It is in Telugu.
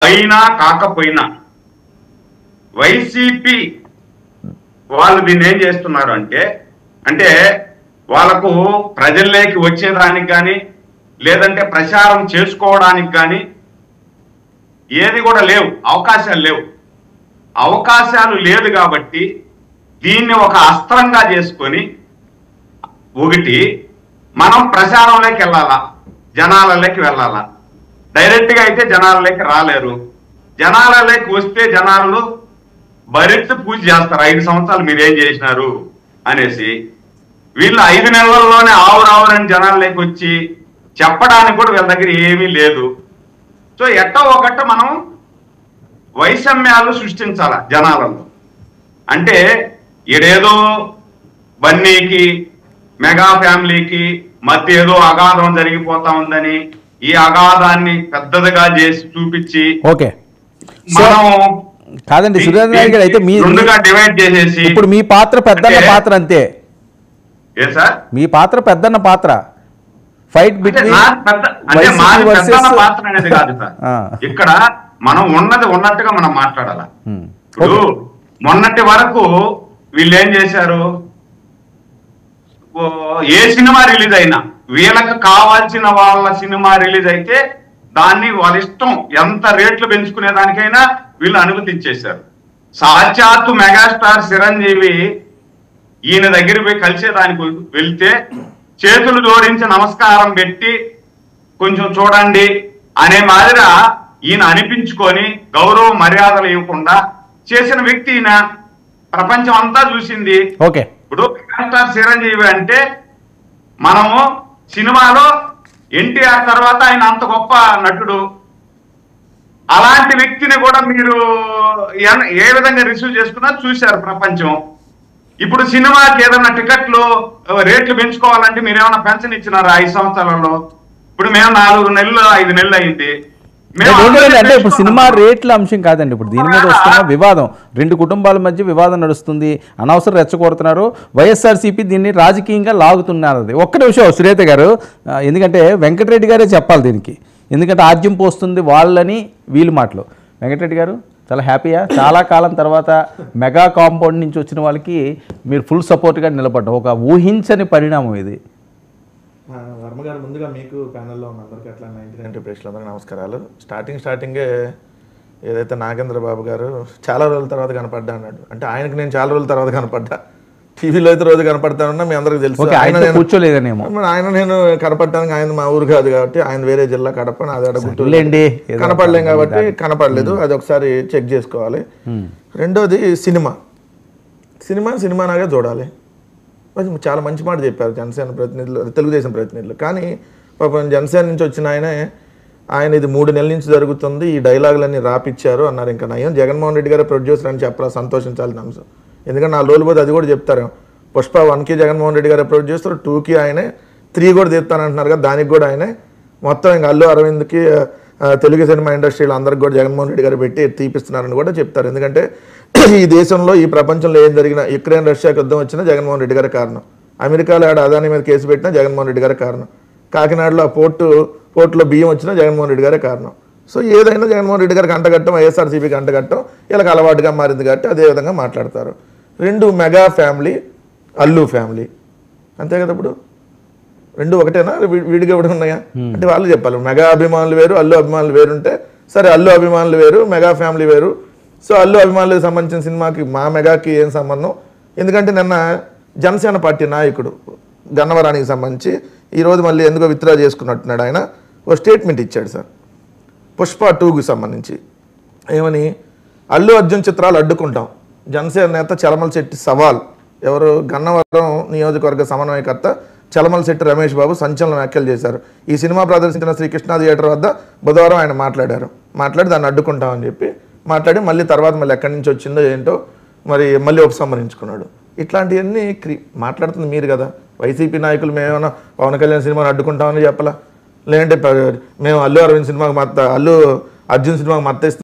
అయినా కాకపోయినా వైసీపీ వాళ్ళు దీన్ని ఏం చేస్తున్నారు అంటే అంటే వాళ్ళకు ప్రజల్లోకి వచ్చేదానికి కానీ లేదంటే ప్రచారం చేసుకోవడానికి కానీ ఏది కూడా లేవు అవకాశాలు లేవు అవకాశాలు లేదు కాబట్టి దీన్ని ఒక అస్త్రంగా చేసుకొని ఒకటి మనం ప్రచారంలోకి వెళ్ళాలా జనాలలోకి వెళ్ళాలా డైరెక్ట్ గా అయితే జనాలలోకి రాలేరు జనాలలోకి వస్తే జనాలు భరిత్ పూజ చేస్తారు ఐదు సంవత్సరాలు మీరేం చేసినారు అనేసి వీళ్ళు ఐదు నెలల్లోనే ఆవురావురని జనాల్లోకి వచ్చి చెప్పడానికి కూడా వీళ్ళ దగ్గర ఏమీ లేదు సో ఎట్టో ఒకట మనం వైషమ్యాలు సృష్టించాల జనాలలో అంటే ఈడేదో బన్నీకి మెగా ఫ్యామిలీకి మధ్య ఏదో అగాధం జరిగిపోతా ఉందని ఈ అగాధాన్ని పెద్దదిగా చేసి చూపించి ఓకే సో మనం కాదండి సురేంద్ర నాయుడు గారు అయితే మీ రెండుగా డివైడ్ చేసేసి ఇప్పుడు మీ పాత్ర పెద్దన్న అంటే- పాత్ర అంతే ఏ సార్ మీ పాత్ర పెద్దన్న పాత్ర ఫైట్ అంటే బిట్వీన్ నా పెద్ద అంటే మాది పెద్దన్న పాత్ర అనేది కాదు సార్ ఆ. ఇక్కడ మనం ఉన్నది ఉన్నట్టుగా మనం మాట్లాడాల ఉమ్. ఇప్పుడు మొన్నటి వరకు వీళ్ళు ఏం చేశారు ఓ, ఏ సినిమా రిలీజ్ అయినా వీళ్ళకి కావాల్సిన వాళ్ళ సినిమా రిలీజ్ అయితే దాన్ని వాళ్ళ ఇష్టం ఎంత రేట్లు పెంచుకునే దానికైనా వీళ్ళు అనుమతించేశారు సాక్షాత్తు మెగాస్టార్ చిరంజీవి ఈయన దగ్గర పోయి కలిసేదానికి వెళ్తే చేతులు జోడించి నమస్కారం పెట్టి కొంచెం చూడండి అనే మాదిర ఈయన అనిపించుకొని గౌరవ మర్యాదలు ఇవ్వకుండా చేసిన వ్యక్తి ఈయన ప్రపంచం అంతా చూసింది ఓకే ఇప్పుడు మెగాస్టార్ చిరంజీవి అంటే మనము సినిమాలో ఎన్టీఆర్ తర్వాత ఆయన అంత గొప్ప నటుడు అలాంటి వ్యక్తిని కూడా మీరు ఎన్- ఏ విధంగా రిసీవ్ చేసుకున్నా చూశారు ప్రపంచం ఇప్పుడు సినిమాకి ఏదైనా టికెట్లు ఆ, రేట్లు పెంచుకోవాలంటే మీరు ఏమైనా పెన్షన్ ఇచ్చినారా ఐదు సంవత్సరాలలో ఇప్పుడు మేము నాలుగు నెలలు ఐదు నెలలు అయింది మేము లేదు, అందరం లేదు, అంటే ఇప్పుడు సినిమా పెంచుకున్నాము. రేట్ల అంశం కాదండి ఇప్పుడు దీని మీద వస్తున్న వివాదం రెండు కుటుంబాల మధ్య వివాదం నడుస్తుంది అనవసరం రెచ్చగొడుతున్నారు వైఎస్ఆర్సీపీ దీన్ని రాజకీయంగా లాగుతున్నారు అది ఒక్క నిమిషం సురేత గారు ఆ, ఎందుకంటే వెంకటరెడ్డి గారే చెప్పాలి దీనికి ఎందుకంటే ఆద్యం పోస్తుంది వాళ్ళని వీళ్ళు మాటలు వెంకటరెడ్డి గారు చాలా హ్యాపీయా చాలా కాలం తర్వాత మెగా కాంపౌండ్ నుంచి వచ్చిన వాళ్ళకి మీరు ఫుల్ సపోర్ట్గా నిలబడ్డారు ఒక ఊహించని పరిణామం ఇది ఆ, వర్మ గారు ముందుగా మీకు ప్యానెల్లో ఉన్న అందరికీ అట్లా నైన్టీ నైన్ ప్రేక్షకులందరికీ నమస్కారాలు స్టార్టింగ్ స్టార్టింగే ఏదైతే నాగేంద్ర బాబు గారు చాలా రోజుల తర్వాత కనపడ్డా అన్నాడు అంటే ఆయనకు నేను చాలా రోజుల తర్వాత కనపడ్డా టీవీలో అయితే రోజు కనపడతానన్నా మీ అందరికీ తెలుసు ఓకే ఆయన ఆయన నేను కూర్చోలేదనేమో మరి ఆయన నేను కనపడటానికి ఆయన మా ఊరు కాదు కాబట్టి ఆయన వేరే జిల్లా కడప నాది ఆడ గుంటూరు సర్లేండి, ఏదో కనపడలేం ఒక కాబట్టి దారి. కనపడలేదు అది ఒకసారి చెక్ చేసుకోవాలి రెండోది సినిమా సినిమా సినిమానాగా చూడాలి కొంచెం చాలా మంచి మాట చెప్పారు జనసేన ప్రతినిధులు తెలుగుదేశం ప్రతినిధులు కానీ పాపం జనసేన నుంచి వచ్చిన ఆయనే ఆయన ఇది మూడు నెలల నుంచి జరుగుతుంది ఈ డైలాగులన్నీ రాపిచ్చారు అన్నారు ఇంకా నయం జగన్మోహన్ రెడ్డి గారు ప్రొడ్యూసర్ అని చెప్పాలా సంతోషించాల్సిన అంశం ఎందుకంటే నా రోజులు పోతే అది కూడా చెప్తారు పుష్ప వన్కి జగన్మోహన్ రెడ్డి గారు ప్రొడ్యూసర్ టూకి ఆయనే త్రీ కూడా తీస్తానంటున్నారు కదా దానికి కూడా ఆయనే మొత్తం ఇంకా అల్లు అరవింద్కి ఆ, తెలుగు సినిమా ఇండస్ట్రీలో అందరికి కూడా జగన్మోహన్ రెడ్డి గారు పెట్టి తీపిస్తున్నారని కూడా చెప్తారు ఎందుకంటే ఈ దేశంలో ఈ ప్రపంచంలో ఏం జరిగినా యుక్రెయిన్ రష్యాకి యుద్ధం వచ్చినా జగన్మోహన్ రెడ్డి గారి కారణం అమెరికాలో ఆడ అదాని మీద కేసు పెట్టినా జగన్మోహన్ రెడ్డి గారి కారణం కాకినాడలో ఆ పోర్టు పోర్టులో బియ్యం వచ్చినా జగన్మోహన్ రెడ్డి గారే కారణం సో ఏదైనా జగన్మోహన్ రెడ్డి గారికి అంటగట్టం వైఎస్ఆర్సీపీకి అంటగట్టం వీళ్ళకి అలవాటుగా మారింది కాబట్టి అదే విధంగా మాట్లాడతారు రెండు మెగా ఫ్యామిలీ అల్లు ఫ్యామిలీ అంతే కదా ఇప్పుడు రెండు ఒకటేనా వీ- విడిగా ఒకటి ఉన్నాయా అంటే వాళ్ళు చెప్పాలి మెగా అభిమానులు వేరు అల్లు అభిమానులు వేరు ఉంటే సరే అల్లు అభిమానులు వేరు మెగా ఫ్యామిలీ వేరు సో అల్లు అభిమానులకు సంబంధించిన సినిమాకి మా మెగాకి ఏం సంబంధం ఎందుకంటే నిన్న జనసేన పార్టీ నాయకుడు గన్నవరానికి సంబంధించి ఈరోజు మళ్ళీ ఎందుకో విత్డ్రా చేసుకున్నట్టున్నాడు ఆయన ఓ స్టేట్మెంట్ ఇచ్చాడు సార్ పుష్ప టూకి సంబంధించి ఏమని అల్లు అర్జున్ చిత్రాలు అడ్డుకుంటాం జనసేన నేత చలమల శెట్టి సవాల్ ఎవరు గన్నవరం నియోజకవర్గ సమన్వయకర్త చలమల శెట్టి రమేష్ బాబు సంచలన వ్యాఖ్యలు చేశారు ఈ సినిమా ప్రదర్శించిన శ్రీకృష్ణ థియేటర్ వద్ద బుధవారం ఆయన మాట్లాడారు మాట్లాడి దాన్ని అడ్డుకుంటామని చెప్పి మాట్లాడి మళ్ళీ తర్వాత మళ్ళీ ఎక్కడి నుంచి వచ్చిందో ఏంటో మరి మళ్ళీ ఉపసంహరించుకున్నాడు ఇట్లాంటివన్నీ క్రి మాట్లాడుతుంది మీరు కదా వైసీపీ నాయకులు మేమేమన్నా పవన్ కళ్యాణ్ సినిమాని అడ్డుకుంటామని చెప్పలా లేదంటే ప- మేము అల్లు అరవింద్ సినిమాకి మత్త అల్లు అర్జున్ సినిమాకి మత్త ఇస్తున్నాం